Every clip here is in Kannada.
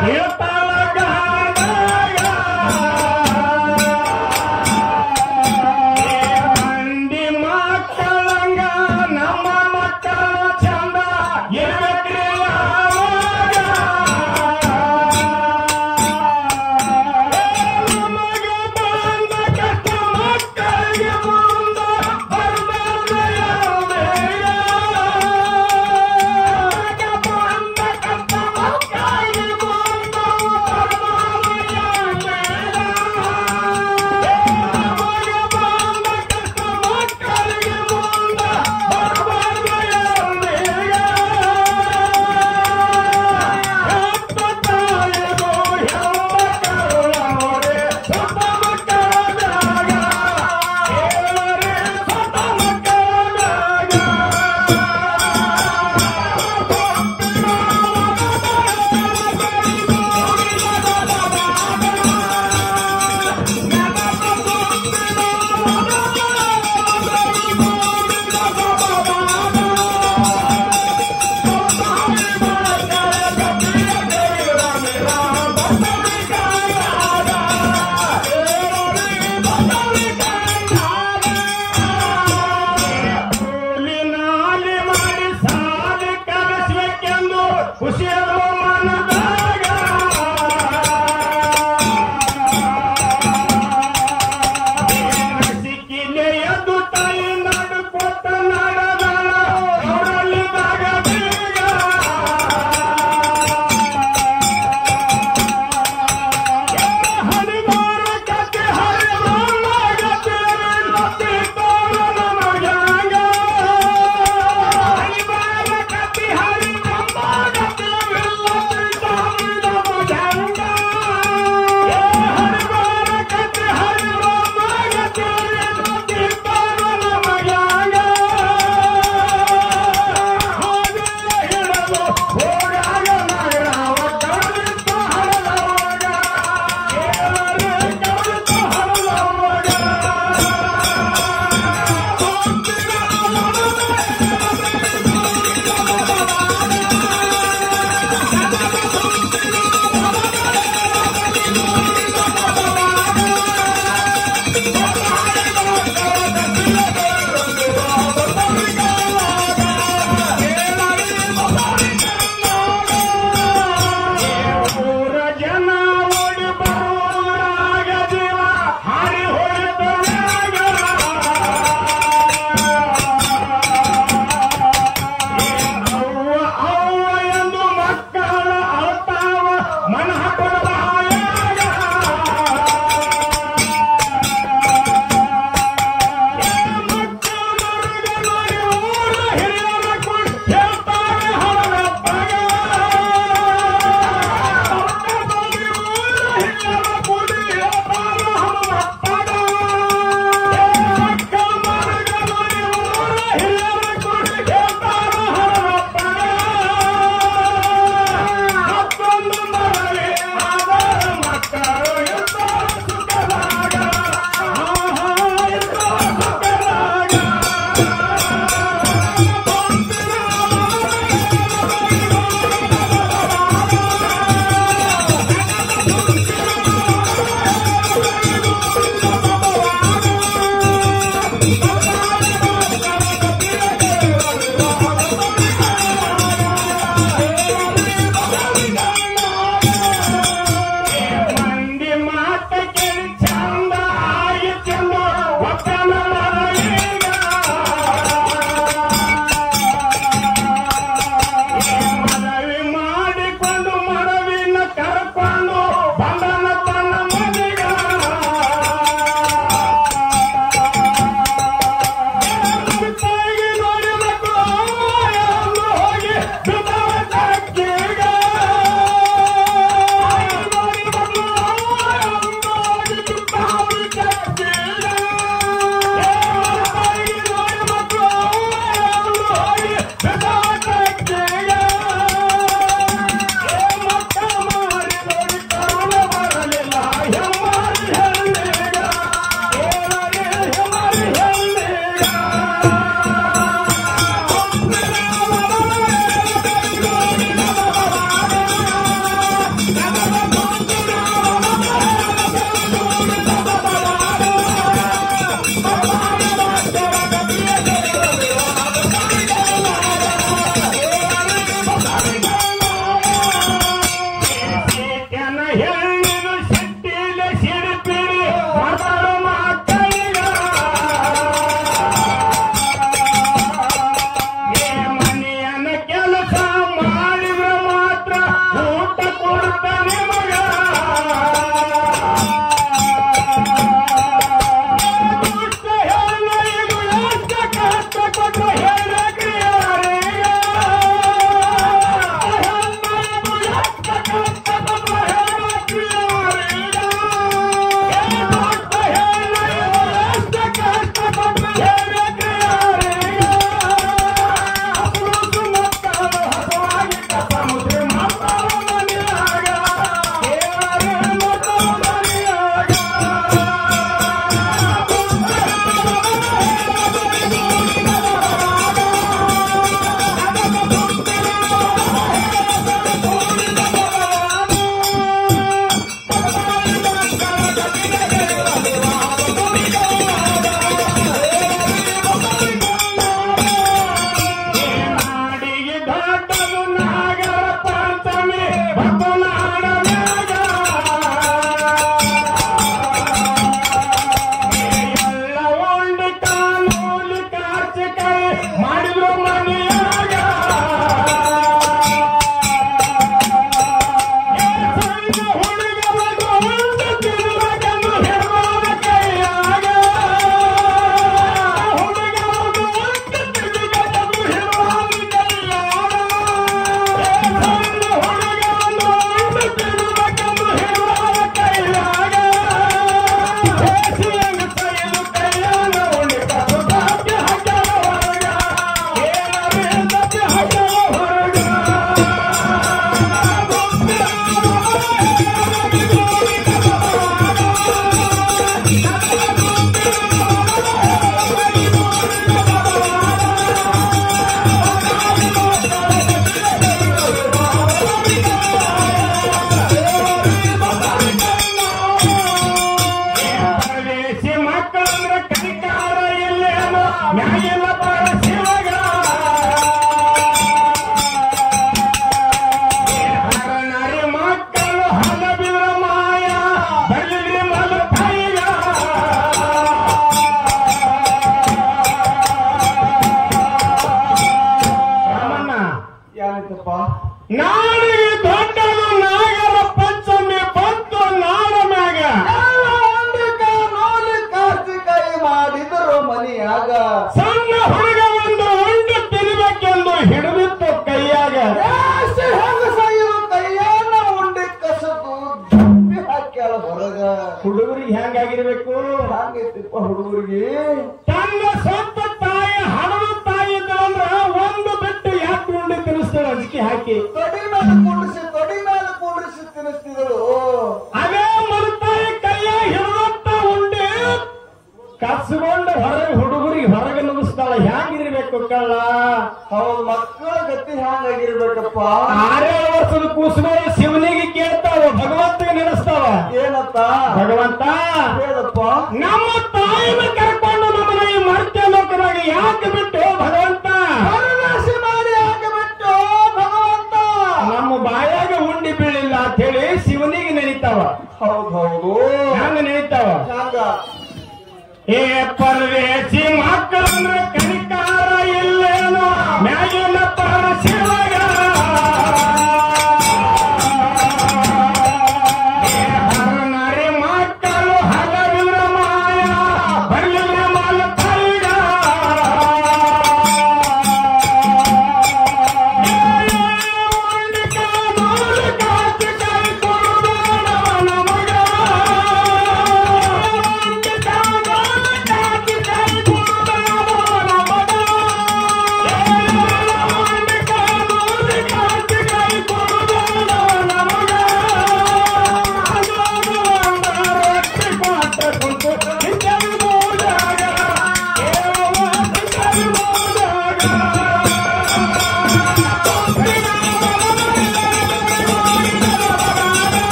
ಮಂದಿ ಮಕ್ಕಳಂಗ ನಮ್ಮ ಮಕ್ಕಳ ಚಂದ ಇರಬೇಕ್ರಿ ಯಾವಾಗ? ನಮಗೆ ಬಂದ ಕಷ್ಟ ಮಕ್ಕಳಿಗೆ ಮುಂದ ಬರ್ಬಾರ್ದು ಯಾವುದೇ. ನಮಗೆ ಬಂದ ಕಷ್ಟ ಮಕ್ಕಳಿಗೆ ಮುಂದ ಹೆಣ್ಣಿನ ಶೆಟ್ಟಿಲ ಸಿಡಿಪಿಡಿ ಮಾತಾಡೋ ಮಕ್ಕಳಿಗ ಏ ಮನೆಯನ್ನ ಕೆಲಸ ಮಾಡಿದ್ರೆ ಮಾತ್ರ ಊಟ ಕೊಡ್ತಾನೆ ಮಗ ದುಷ್ಟ ಹೆಣ್ಣಿಗೂ ಎಷ್ಟು ಕಷ್ಟ ಕೊಟ್ಟು ಹೇಳಕ್ರಿ ಯಾರೀಗ? ಹೆಣ್ಣಿಗೂ ಎಷ್ಟು ಕಷ್ಟ ಕೊಟ್ಟು ಹೇಳಕ್ರಿ ಯಾರೀಗ? ಏ ದುಷ್ಟ ಹೆಣ್ಣಿಗೂ ಎಷ್ಟು ಕಷ್ಟ ಕೊಟ್ಟು ಹೇಳಕ್ರಿ ಯಾರೀಗ? ಹಸುರು ಮಕ್ಕಳು ಹಸುವಾಗಿ ಕಸ ಮುದ್ರೆ ಮಾತಾಡೋ ಮನೆಯಾಗ ಕೇಳರೆ ಮಕ್ಕಳು ಮನೆಯಾಗ ನಾಡಿಗೆ ದೊಡ್ಡದು ನಾಗರ ಪಂಚಮಿ ಮತ್ತು ನಾಡ ಮ್ಯಾಗ ಎಲ್ಲ ಉಂಡು ಕಾನೂಲಿ ಕಾರ್ಚಕೈ ಮಾಡಿದ್ರು ಮನೆಯಾಗ ಏ ಸಣ್ಣ ಹುಡುಗರಿಗೂ ಉಂಡು ತಿನ್ಬೇಕೆಂದು ಹೆಣ್ಮಗಳ ಕೈಯಾಗ ಹುಡುಗರಿಗೂ ಉಂಡು ತಿನ್ಬೇಕೆಂದು ಹೆಣ್ಮಗಳ ಕೈಯಾಗ ಏ ಸಣ್ಣ ಹುಡುಗರನ್ನು ಉಂಡು ತಿನ್ಬೇಕೆಂದು ಹೆಣ್ಮಗಳ ಕೈಯಾಗ ದೇಶಿಯನ್ನು ಕೈಯಲು ಕೈಯಾಗ ಉಳಿದದು ದಾಟಿ ಹಾಕಲು ಹೊರಗ ಏನಾರೇ ದಾಟಿ ಹಾಕಲು ಹೊರಗ ಪರದೇಶಿ ಮಕ್ಕಳಂದ್ರ ಕನಿಕಾರ ಇಲ್ಲೇನೋ ಮ್ಯಾಗಿನ ಪರ ಶಿವಗ ಹರನರಿ ಮಕ್ಕಳು ಹಲ ಬಿದ್ರ ಮಾಯ ಬರಲಿ ಮಲ ತಾಯಿಗ ರಾಮಣ್ಣ ಯಾಕಪ್ಪ ನಾಡಿಗೆ ದೊಡ್ಡದು ನಾಗರ ಪಂಚಮಿ ಬಂತು ನಾಡ ಮ್ಯಾಗ ನೋಡಿ ಕಾರ್ತಿಕೈ ಮಾಡಿದರು ಮನೆಯಾಗ ಸಣ್ಣ ಹುಡುಗ ಒಂದು ಉಂಡು ತಿನ್ಬೇಕೆಂದು ಹಿಡಿದಿತ್ತು ಕೈಯಾಗ ಜಾಸ್ತಿ ಹೆಂಗಸಾಗಿರು ಕೈಯನ್ನ ಉಂಡಿ ಕಸದು ಜಪ್ಪಿ ಹಾಕ್ಯಾಳ ಹೊರಗ ಹುಡುಗರಿಗೆ ಹೆಂಗಾಗಿರ್ಬೇಕು ಹಂಗೈತಿಪ್ಪ ಹುಡುಗರಿಗೆ ತನ್ನ ಸ್ವಂತ ತಾಯಿ ಹಣದ ತಾಯಿ ಇದ್ರಂದ್ರ ಒಂದು ಬಿಟ್ಟು ಯಾಕೆ ಉಂಡು ತಿನ್ನಿಸ್ತಾಳೆ ಅಂಜಿಕೆ ಹಾಕಿ ತೊಡಿ ಮೇಲೆ ಕುಂಡ್ರಿಸಿ ತೊಡಿ ಮೇಲೆ ಕುಂಡ್ರಿಸಿ ತಿನ್ನಿಸ್ತಿದ್ರು ಅದೇ ಮರುತಾಯಿ ಕೈಯ ಹಿಡಿದತ್ತ ಉಂಡೆ ಕಸ್ಕೊಂಡು ಹೊರಗೆ ಹುಡುಗರಿಗೆ ಹೊರಗೆ ನುಗ್ಗಿಸ್ತಾಳ ಹ್ಯಾಂಗಿರ್ಬೇಕು ಕಳ್ಳ ಹೌದ್ ಮಕ್ಕಳ ಗತಿ ಹ್ಯಾಂಗಾಗಿರ್ಬೇಕಪ್ಪ ಆರೇಳು ವರ್ಷದ ಕೂಸುಗಳು ಶಿವನಿಗೆ ಕೇಳ್ತಾವ ಭಗವಂತಗೆ ನೆನೆಸ್ತಾವ ಏನಪ್ಪ ಭಗವಂತ ಹೇಳಪ್ಪ ನಮ್ಮ ತಾಯಿನ ಕರ್ಕೊಂಡು ನಮ್ಮನ್ನ ಈ ಮರ್ತ್ಯ ಲೋಕದಾಗ ಯಾಕೆ ಬಿಟ್ಟು ಭಗವಂತ ಪರನಾಶ ಮಾಡಿ ಹಾಕಬಿಟ್ಟು ಭಗವಂತ ನಮ್ಮ ಬಾಯಾಗ ಉಂಡಿ ಬೀಳಿಲ್ಲ ಅಂತ ಹೇಳಿ ಶಿವನಿಗೆ ನೆನಿತಾವ ಹೌದ್ ಹೌದು ಹ್ಯಾಂಗ ನೆನಿತಾವ ಹಂಗ ಏ ಪರದೇಶಿ ಮಕ್ಕಳಂದ್ರೆ ಕನಿಕಾರ ಇಲ್ಲೇನೋ ಮ್ಯಾಗಿನ ಪರ ಶಿವಗ ಏ ಹರನರಿ ಮಕ್ಕಳು ಹಲವಿರ ಮಾಯ ಬರಲಿಲ್ಲ ಮಲ ತೈಗ ನಮಗ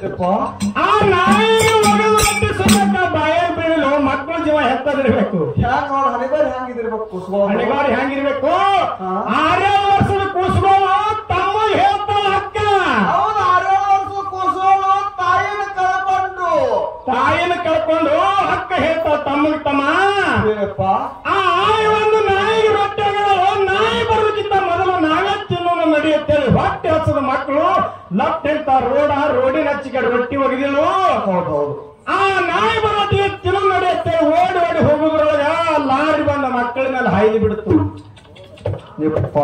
ಏನೈತಪ್ಪ ಆ ನಾಯಿಗೆ ಒಗದು ರೊಟ್ಟಿ ಸುಮ್ಮಕ್ಕ ಬಾಯಾಗ ಬೀಳಲು ಮಕ್ಕಳ ಜೀವ ಹೆತ್ತದಿರ್ಬೇಕು ಹ್ಯಾಂಗ್ ನೋಡ್ ಹಣಿಬಾರಿ ಹ್ಯಾಂಗಿದಿರ್ಬೇಕು ಕುಸ್ಕೋ ಹಣೆಗಾರಿ ಹೆಂಗಿರ್ಬೇಕು ಹಾ. ಆರೇ ವರ್ಷದ ಕೂಸ್ಗಳು ತಮ್ಮ ಹೇಳ್ತಾಳ ಅಕ್ಕ ಹೌದು ಆರೇಳು ವರ್ಷ ಕೂಸೋಳು ತಾಯಿನ ಕಳ್ಕೊಂಡು ತಾಯಿನ ಕಳ್ಕೊಂಡು ಅಕ್ಕ ಹೇಳ್ತಾಳ ತಮ್ಮಗ್ ತಮ್ಮ ಏನಪ್ಪ ಆ ಆಯಿ ಒಂದು ನಾಯಿಗೆ ರೊಟ್ಟೆಗಳು ನಾಯಿ ಬರೋದಕ್ಕಿಂತ ಮೊದಲು ನಾವೇ ತಿನ್ನೋದು ನಡೆಯುತ್ತೇವೆ ಹೊಟ್ಟೆ ಹಚ್ಚದ ಮಕ್ಕಳು ಲಫ್ಟ್ ಅಂತ ರೋಡ ರೋಡಿನ ಹಚ್ಚಿಗೆ ರೊಟ್ಟಿ ಒಗೆದಿಳು ಹೌದು ಹೌದು ಆ ನಾಯಿ ಬರೋದಿಗೆ ತಿನ್ನು ನಡೆಯುತ್ತೆ ಓಡಿ ಓಡಿ ಹೋಗುದ್ರೊಳಗ ಲಾರಿ ಬಂದ ಮಕ್ಕಳ ಮೇಲೆ ಹಾಯ್ದು ಬಿಡ್ತು ಯಪ್ಪ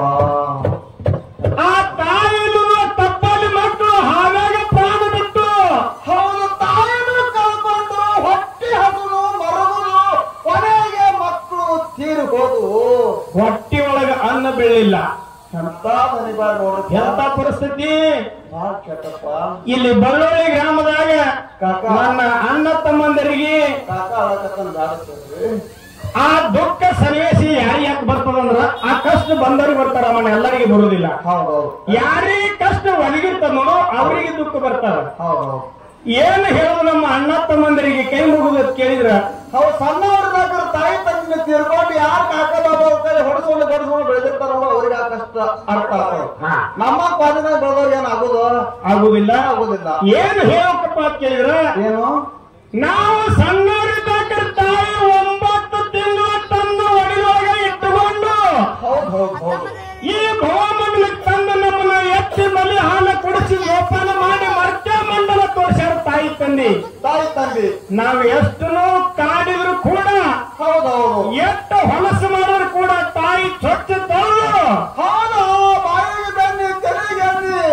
ಆ ತಾಯಿಲು ತಪ್ಪಲ್ಲಿ ಮಕ್ಕಳು ಹಾಗಾಗಿ ಪ್ರಾಣ ಬಿಟ್ಟು ಹೌದು ತಾಯಿನೂ ಕಳ್ಕೊಂಡು ಹೊಟ್ಟೆ ಹಸುನು ಮರಗುನು ಕೊನೆಗೆ ಮಕ್ಕಳು ತೀರಿ ಹೋದು ಹೊಟ್ಟಿ ಒಳಗ ಅನ್ನ ಬೀಳಿಲ್ಲ ಎಂತ ಹಣಿಬಾರಿ ನೋಡ್ರಿ ಎಂತ ಪರಿಸ್ಥಿತಿ ಭಾಳ ಕೆಟ್ಟಪ್ಪ ಇಲ್ಲಿ ಬಳ್ಳೊಳ್ಳಿ ಗ್ರಾಮದಾಗ ಕಾಕ. ನನ್ನ ಅಣ್ಣ ತಮ್ಮಂದರಿಗೆ ಕಾಕ ಅಳಕತ್ತನ ಗಾಡಿಸ್ತೀವಿ ಆ ದುಃಖ ಸನ್ನಿವೇಶ ಯಾರಿಗೆ ಯಾಕೆ ಬರ್ತದಂದ್ರ ಆ ಕಷ್ಟ ಬಂದವ್ರಿಗೆ ಬರ್ತಾರ ಅವನ ಎಲ್ಲರಿಗೆ ಬರುವುದಿಲ್ಲ ಹೌದೌದು ಯಾರಿಗೆ ಕಷ್ಟ ಒದಗಿರ್ತದ ನೋಡು ಅವರಿಗೆ ದುಃಖ ಬರ್ತಾರ ಹೌದೌದು ಏನು ಹೇಳೋದು ನಮ್ಮ ಅಣ್ಣ ತಮ್ಮಂದರಿಗೆ ಕೈ ಮುಗಿದ ಕೇಳಿದ್ರ ಹೌದು ಸಣ್ಣವ್ರದಾಗ್ರ ತಾಯಿ ತಂದೆ ತೀರ್ಕೊಂಡು ಯಾರು ಕಾಕ ಬಾಬಾ ಕೈ ಹೊಡೆಸ್ಕೊಂಡು ಗಡಿಸ್ಕೊಂಡು ಬೆಳೆದಿರ್ತಾರಲ್ಲ ಅವ್ರಿಗೆ ಆ ಕಷ್ಟ ಅರ್ಥ ಆಗೋದು ಹಾ. ನಮ್ಮ ಪಾದಿನಾಗ ಬೆಳೆದವ್ರಿಗೆ ಏನ್ ಆಗೋದು ಆಗುದಿಲ್ಲ ಆಗುದಿಲ್ಲ ಏನು ಹೇಳಕ್ಕಪ್ಪ ಅಂತ ಕೇಳಿದ್ರ ಏನು ನಾವು ಸಣ್ಣವರಿದ್ದಾಗ ತಾಯಿ ಒಂಬತ್ತು ತಿಂಗಳು ತಂದು ಒಡಿಲೊಳಗೆ ಇಟ್ಟುಕೊಂಡು ಹೌದು ಹೌದು ಹೌದು ಈ ಭವಮಂಡಲಕ್ಕೆ ತಂದು ನಮ್ಮನ್ನ ಎತ್ತಿ ಮಲಿ ಹಾಲ ಕುಡಿಸಿ ಜೋಪಾನ ಮಾಡಿ ಮರ್ತ್ಯ ಮಂಡಲ ತೋರಿಸ್ಯಾರ ತಾಯಿ ತಂದಿ ತಾಯಿ ತಂದೆ ನಾವು ಎಷ್ಟನ್ನು ಕಾಡಿದ್ರು ಕೂಡ ಹೌದೌದು ಎಷ್ಟು ಹೊಲಸು ಮಾಡೋರು ಕೂಡ ತಾಯಿ ಸ್ವಚ್ಛ ತೊಳೆದು ಹೌದು ಬಾಯಿಗೆ ಬೆನ್ನಿ ತೆರೆಗೆ ಎಣ್ಣೆ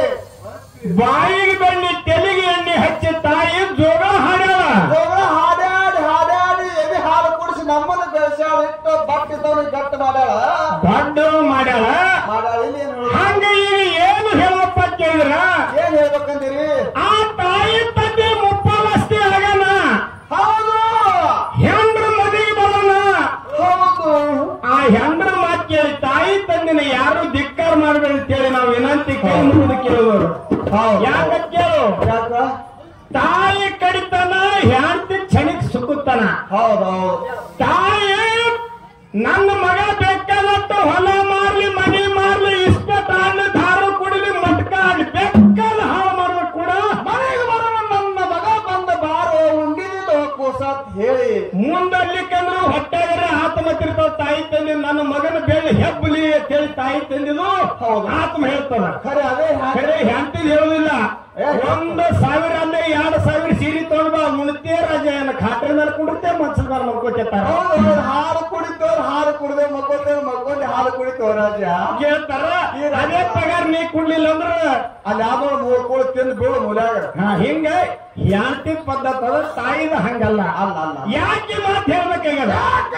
ಬಾಯಿಗೆ ಬೆಣ್ಣಿ ತೆಲಿಗೆ ಎಣ್ಣೆ ಹಚ್ಚಿ ತಾಯಿ ಜೋಗ ಹಾಡ್ಯಾಳ ಜೋಗಳ ಹಾಡ್ಯಾಡಿ ಹಾಡ್ಯಾಡಿ ಎದೆ ಹಾಲು ಕುಡಿಸಿ ನಮ್ಮನ್ನ ಬೆಳೆಸ್ಯಾಳ ಇಟ್ಟು ಬಟ್ಟಿದ್ದವನಿಗೆ ಗಟ್ಟ ಮಾಡ್ಯಾಳ ದೊಡ್ಡ ಮಾಡ್ಯಾಳ ಮಾಡ್ಯಾಳ ಇಲ್ಲಿ ಏನ್ ಹೇಳೋದು? ಹಂಗ ಈಗ ಏನು ಹೇಳಪ್ಪ ಕೇಳಿದ್ರ ಏನ್ ಹೇಳ್ಬೇಕಂದಿರಿ ಆ ತಾಯಿ ತಂದೆ ಮುಪ್ಪಾವಸ್ತಿ ಆಗನ ಹೌದು ಹೆಂಡ್ರ ಮದುವೆ ಬರೋಣ ಹೌದು ಆ ಹೆಂಡ್ರ ಮಾತು ಕೇಳಿ ತಾಯಿ ತಂದಿನ ಯಾರು ಧಿಕ್ಕಾರ ಮಾಡಬೇಡಿ ಅಂತೇಳಿ ನಾವು ವಿನಂತಿ ಕೈ ಮುಗಿದು ಕೇಳೋರು ಹೌದು ಯಾಕ ಕೇಳು ಯಾಕ ತಾಯಿ ಕಡಿತನ ಹೆಂಡತಿ ಕ್ಷಣಿಕ್ ಸುಕ್ಕುತ್ತಾನ ಹೌದೌದು ತಾಯಿ ನನ್ನ ಮಗ ಬೇಕಾದಟ್ಟು ಹೊಲ ಮಾರ್ಲಿ ಮನೆ ಮಾರ್ಲಿ ಇಷ್ಟ ತಾಂಡ್ ದಾರು ಕುಡಿಲಿ ಮಟ್ಕ ಆಡಿ ಬೇಕಾದ ಹಾಳು ಮಾಡಿದ್ರು ಕೂಡ ಮನೆಗೆ ಬರೋಣ ನನ್ನ ಮಗ ಬಂದ ಬಾರೋ ಉಂಡಿದಿಲ್ಲ ಕೂಸತ್ ಹೇಳಿ ಮುಂದಲ್ಲಿಕಂದ್ರು ಹೊಟ್ಟೆಗರೆ ಆತ್ಮಹತ್ಯರ್ತಾವ ತಾಯಿ ತಂದಿ ನನ್ನ ಮಗನ ಬೆಳ್ಳಿ ಹೆಬ್ಬಲಿ ಅಂತೇಳಿ ತಾಯಿ ತಂದಿದು ಹೌದು. ಆತ್ಮ ಹೇಳ್ತದ ಖರೆ ಅದೇ ಹ್ಯಾಂಗ ಖರೆ ಹೆಂಡತಿದ್ ಹೇಳುದಿಲ್ಲ ಏ, ಒಂದು ಸಾವಿರ ಅಂದ್ರೆ ಎರಡು ಸಾವಿರ ಸೀರೆ ತೊಗೊಂಡು ಬಾ ಮುಣ್ತೇ ರಾಜ ಏನ ಖಾತ್ರಿ ಮೇಲೆ ಕುಡಿತೆ ಮನ್ಸಲ್ ಮೇಲೆ ಮಲ್ಕೋತಿರ್ತಾರ ಹೌದು ಹೌದು ಹಾಲು ಕುಡಿತವ್ರು ಹಾಲು ಕುಡ್ದೆ ಮಕ್ಕೋತೇವೆ ಮಕ್ಕೊಂಡೆ ಹಾಲು ಕುಡಿತವ್ರ ರಾಜ್ಯ ಕೇಳ್ತಾರ ಅದೇ ಪಗಾರ ನೀ ಕುಡ್ಲಿಲ್ಲ ಅಂದ್ರ ಅಲ್ಲಿ ಯಾವ್ದೋ ಮೂರು ಕೋಳಿ ತಿಂದು ಬೀಳು ಮೂಲ್ಯಾಗ ಹಾ, ಹಿಂಗ ಯಾಂತಿ ಪದ್ಧತಿ ಅದ ತಾಯಿದ ಹಂಗಲ್ಲ ಅಲ್ಲ ಅಲ್ಲ ಯಾಕೆ ಮಾತು ಹೇಳ್ಬೇಕಾಗ್ಯದ ಯಾಕ?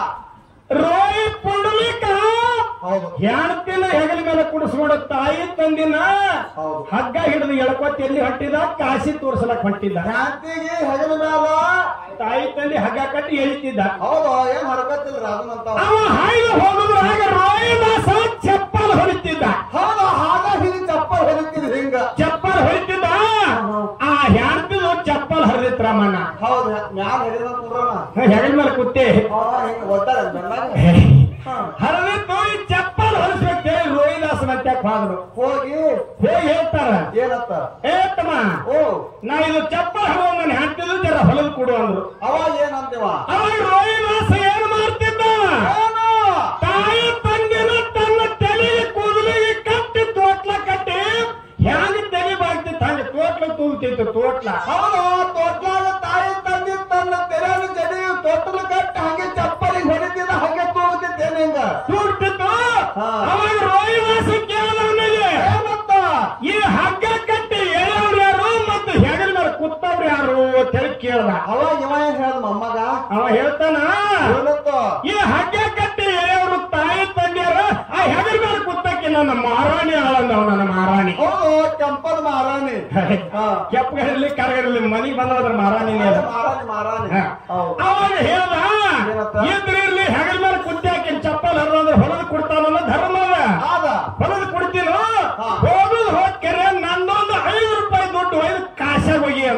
ರೋಯಿ ಪುಂಡಲಿಕ ಹೌದು ಹೆಣ್ತಿನ ಹೆಗಲ ಮೇಲೆ ಕುಡಿಸ್ಕೊಂಡು ತಾಯಿ ತಂದಿನ ಹೌದು ಹಗ್ಗ ಹಿಡಿದು ಎಳ್ಕೊತ್ ಎಲ್ಲಿ ಹೊಟ್ಟಿದ ಕಾಸಿ ತೋರ್ಸಲಕ್ ಹೊಂಟಿದ್ದ ಶಾಂತಿಗೆ ಹೆಗಲ ಮ್ಯಾಲ ತಾಯಿ ತಂದಿ ಹಗ್ಗ ಕಟ್ಟಿ ಎಳಿತಿದ್ದ ಹೌದು ಏನ್ ಹರಕತ್ತಿಲ್ರಿ ಅದನ್ನಂತ ಅವ ಹಾಯ್ದು ಹೋಗುದ್ರಾಗ ರೋಹಿದಾಸ ಚಪ್ಪಲ್ ಹೊಡಿತಿದ್ದ ಹೌದು ಹಾಗ ಹಿಡಿ ಚಪ್ಪಲ್ ಹೊಲಿತೀರಿ ಹಿಂಗ ಚಪ್ಪಲ್ ಹೊಡಿತಿದ್ದ ಆ ಹೆಣ್ತಿದು ಚಪ್ಪಲ್ ಹರಿದಿತ್ ರಾಮಣ್ಣ ಹೌದು ಮ್ಯಾಲ ಹೆಗಲ ಕುಂಡ್ರನ ಹೆಗಲ ಮೇಲೆ ಕುತ್ತಿ ಹಿಂಗ ಒದ್ದಾರ ಬೆನ್ನಾಗ ಹರಿದಿತ್ತು ಈ ಚಪ್ಪಲ್ ಹೊಲಿಸ್ಬೇಕು ಹೇಳಿ ರೋಹಿದಾಸನ ಅಂತ ಹೋದ್ರು ಹೋಗಿ ಹೇಗೆ ಹೇಳ್ತಾರ ಏನತ್ತ ಏ ತಮ್ಮ ಓ ನಾ ಇದು ಚಪ್ಪಲ್ ಹರುವ ನಾನು ಹಾಕ್ತಿದ್ದು ಜರ ಹೊಲದ ಕೊಡು ಅಂದ್ರು ಅವಾಗ ಏನಂತೀವ ಅವಾಗ ರೋಹಿದಾಸ ಏನ್ ಮಾಡ್ತಿದ್ದ ಏನು ತಾಯಿ ತಂದಿನ ತನ್ನ ತಲೆಗೆ ಕೂದಲಿಗೆ ಕಟ್ಟಿ ತೋಟ್ಲ ಕಟ್ಟಿ ಹ್ಯಾಂಗ ತಲೆ ಬಾಗ್ತಿತ್ತು ಹಂಗೆ ತೋಟ್ಲ ತೂಗ್ತಿತ್ತು ತೋಟ್ಲ ಹೌದು ತೊಟ್ಲಾಗ ತಾಯಿ ತಂದಿ ತನ್ನ ತೆರೆಯನ್ನು ಜಡಿ ತೊಟ್ಟಲು ಕಟ್ಟಿ ಹಂಗೆ ಚಪ್ಪಲಿಗೆ ಹೊಡಿತಿದ್ದ ಹಂಗೆ ತೂಗುತ್ತಿದ್ದೇನೆ ಹಿಂಗ ತೂಗ್ತಿತ್ತು ಹಾ. ಅವಾಗ ರೋಹಿದಾಸ ಕೇಳಿದವನಿಗೆ ಏನಂತ ಈ ಹಗ್ಗ ಕಟ್ಟಿ ಎಳೆಯವ್ರು ಯಾರು ಮತ್ತು ಹೆಗಲ ಮೇಲೆ ಕುತ್ತವ್ರು ಯಾರು ಅಂತ ಹೇಳಿ ಕೇಳ್ದ ಅವಾಗ ಇವ ಏನ್ ಹೇಳ್ದ ಮೊಮ್ಮಗ ಅವ ಹೇಳ್ತಾನ ಏನಂತ ಈ ಹಗ್ಗ ಕಟ್ಟಿ ಎಳೆಯವರು ತಾಯಿ ತಂದೆಯರ ಆ ಹೆಗಲ ಮೇಲೆ ಕುತ್ತಕ್ಕೆ ನನ್ನ ಮಹಾರಾಣಿ ಆಳಂದವ ನನ್ನ ಮಹಾರಾಣಿ ಹೌದು ಕೆಂಪದ ಮಾರಾಣಿ ಹಾ. ಕೆಪ್ಪಗಿರಲಿ ಕರಗಿರಲಿ ಮನಿಗೆ ಬಂದದ್ರ ಮಹಾರಾಣಿನೇ ಅದ ಮಾರಾಣಿ ಮಾರಾಣಿ ಹಾ. ಹೌದು ಅವಾಗ ಹೇಳ್ದ ಏನಂತ? ಇದ್ರಿರ್ಲಿ ಹೆಗಲ ಮೇಲೆ ಕುತ್ತಿ ಹಾಕಿ ಚಪ್ಪಲ್ ಹರಿದ್ರೆ ಹೊಲದ ಕೊಡ್ತಾನಲ್ಲ ಧರ್ಮ ಅದ ಆದ ಹೊಲದ ಕೊಡ್ತೀನೋ ಹಾ. ಹೋಗುದು ಹೋಗ್ಕೆರೆ ನಂದೊಂದು ಐದು ರೂಪಾಯಿ ದುಡ್ಡು ಒಯ್ದು ಕಾಸಾಗ ಹೋಗಿ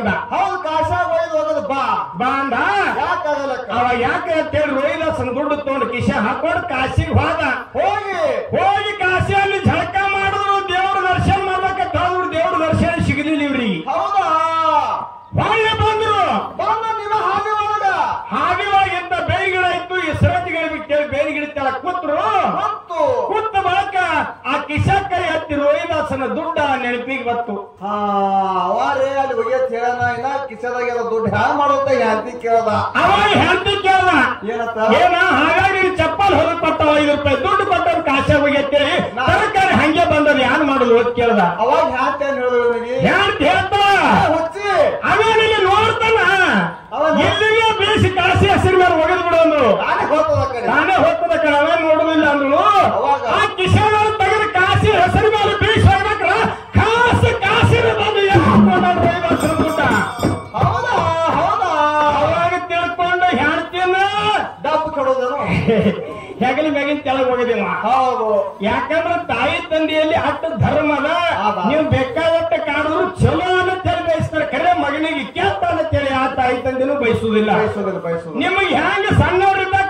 ಅವ ಯಾಕೆ ಅಂತೇಳಿ ರೋಹಿದಾಸನ್ ದುಡ್ಡು ತಗೊಂಡು ಕಿಶ ಹಾಕೊಂಡು ಕಾಶಿಗೆ ಹೋದ ಹೋಗಿ ಹೋಗಿ ಕಾಶಿಯಲ್ಲಿ ಜಳಕ ಮಾಡಿದ್ರು ದೇವ್ರ ದರ್ಶನ ಮಾಡ್ಬೇಕಂತ ಹೋದ್ರು ದೇವ್ರ ದರ್ಶನ ಸಿಗಲಿಲ್ಲ ಇವ್ರಿಗೆ ಹೌದಾ ಹೊಳ್ಳಿ ಬಂದ್ರು ಬಂದ ನಿಮ್ಮ ಹಾಗೆ ಒಳಗ ಹಾಗೆ ಒಳಗಿಂದ ಬೇರೆ ಗಿಡ ಇತ್ತು ಈ ಸರತಿ ಗಿಡ ಬಿಟ್ಟೇಳಿ ಬೇರೆ ಗಿಡ ತೆಳ ಕೂತ್ರು ಮತ್ತು ಕೂತ ಬಳಿಕ ಆ ಕಿಶ ಕೈ ಹತ್ತಿ ರೋಹಿದಾಸನ ದುಡ್ಡ ನೆನಪಿಗೆ ಬತ್ತು ಹಾ ಅವಾರೇ ಅಲ್ಲಿ ಹೋಗ್ಯತ್ ಹೇಳನ ಇನ್ನ ಕಿಸದಾಗ ಎಲ್ಲ ದುಡ್ಡು ಹ್ಯಾಂಗ್ ಮಾಡೋದ ಯಾಂತಿ ಕೇಳದ ಅವಾಗ ಹೆಂಡತಿ ಕೇಳ್ದ ಏನತ್ತ ಏನ ಹಾಗಾಗಿ ನೀನ್ ಚಪ್ಪಲ್ ಹೊರಗೆ ಕೊಟ್ಟವ ಐದು ರೂಪಾಯಿ ದುಡ್ಡು ಕೊಟ್ಟವ್ ಕಾಶ ಹೋಗ್ಯತ್ತೇಳಿ ತರಕಾರಿ ಹಂಗೆ ಬಂದದ ಯಾನ್ ಮಾಡುದು ಅಂತ ಕೇಳ್ದ ಅವಾಗ ಹ್ಯಾಂತ ಏನ್ ಹೇಳಿದ್ರು ನನಗೆ ಹೆಂಡತಿ ಹೇಳ್ತಾಳ ಹುಚ್ಚಿ ಅವೇನಿಲ್ಲ ನೋಡ್ತಾನ ಅವನು- ಎಲ್ಲಿಗೆ ಬೀಸಿ ಕಾಶಿ ಹೆಸರು ಮೇಲೆ ಒಗೆದು ಬಿಡೋನು ನಾನೇ ಹೋಗ್ತದ ಕಡೆ ನಾನೇ ಹೋಗ್ತದ ಕಣ ಅವೇ ನೋಡುದಿಲ್ಲ ಅಂದ್ರು ಅವಾಗ? ಆ ಕಿಶನ್ ತೆಗೆದು ಕಾಶಿ ಹೆಸರು ಮೇಲೆ ಬೀಸಿ ಹೋಗ್ಬೇಕ್ರ ಕಾಸು ಕಾಸಿನ ಬಂದು ದುಡ್ಡ ಹೌದಾ ಹೌದಾ ಅವಾಗ ತಿಳ್ಕೊಂಡು ಹೆಣ್ತಿನ ಡಬ್ಬು ಕೊಡೋದೇನು ಹೆಗಲಿ ಮ್ಯಾಗಿನ ತೆಳಗ್ ಹೋಗಿದ್ದೀವ ಹೌದು ಯಾಕಂದ್ರೆ ತಾಯಿ ತಂದೆಯಲ್ಲಿ ಅಟ್ಟ ಧರ್ಮದ ಹೌದಾ? ನೀವು ಬೇಕಾದಟ್ಟ ಕಾಡಿದ್ರು ಚಲೋ ಅನ್ನತ್ತೇಳಿ ಬಯಸ್ತಾರೆ ಕರೆ ಮಗನಿಗೆ ಕೆಟ್ಟ ಅನ್ನತ್ತೇಳಿ ಆ ತಾಯಿ ತಂದೆನೂ ಬಯಸುವುದಿಲ್ಲ ಬಯಸೋದಿಲ್ಲ ಬಯಸೋದು ನಿಮಗೆ ಹೆಂಗ ಸಣ್ಣವರಿದ್ದಾಗ